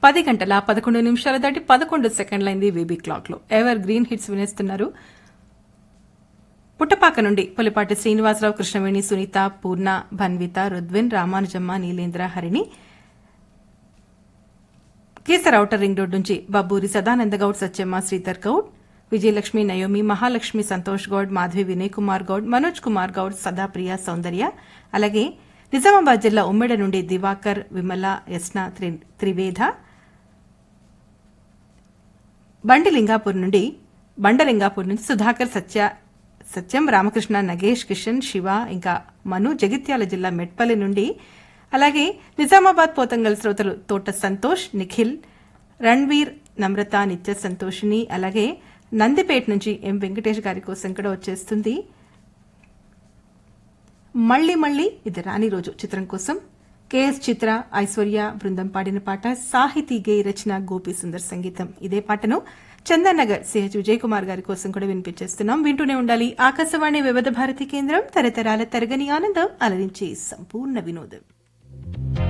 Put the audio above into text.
పది గంటల పదకొండు నిమిషాల దాటి పదకొండు సెకండ్లైంది వీబీ క్లాక్ లో ఎవర్ గ్రీన్ హిట్స్ వినేస్తున్నారు పుట్టపాక నుండి Pulipati Srinivasarao Krishnaveni Sunitha Purna Bhanvitha Rudvin Ramanujamma Neelendra Harini Kesar outer ring road నుంచి బబ్బూరి సదానంద గౌడ్ సత్యమ్మ శ్రీధర్ గౌడ్ విజయలక్ష్మి నయోమి మహాలక్ష్మి సంతోష్ గౌడ్ మాధవి వినయ్ కుమార్ గౌడ్ మనోజ్ కుమార్ గౌడ్ సదాప్రియ సౌందర్య అలాగే నిజామాబాద్ జిల్లా ఉమ్మెడ నుండి దివాకర్ విమల యస్న త్రి- త్రివేద బండి లింగాపూర్ నుండి బండలింగాపూర్ నుంచి సుధాకర్ సత్య సత్యం రామకృష్ణ నగేష్ కిషన్ శివ ఇంకా మను జగిత్యాల జిల్లా మెట్పల్లి నుండి అలాగే నిజామాబాద్ పోతంగల్ శ్రోతలు తోట సంతోష్ నిఖిల్ రణ్వీర్ నమ్రత నిత్య సంతోషిని అలాగే నందిపేట నుంచి ఎం వెంకటేష్ గారి కోసం కూడా వచ్చేస్తుంది మళ్ళీ మళ్ళీ ఇది రాని రోజు చిత్రం కోసం కెఎస్ చిత్ర ఐశ్వర్య బృందం పాడిన పాట సాహితీ గేయ రచన గోపి సుందర్ సంగీతం ఇదే పాటను చందన్నగర్ సిహెచ్ విజయ్ కుమార్ గారి కోసం కూడా వినిపించేస్తున్నాం వింటూనే ఉండాలి ఆకాశవాణి వివిధ భారతి కేంద్రం తరతరాల తరగని ఆనందం అలరించే సంపూర్ణ వినోదం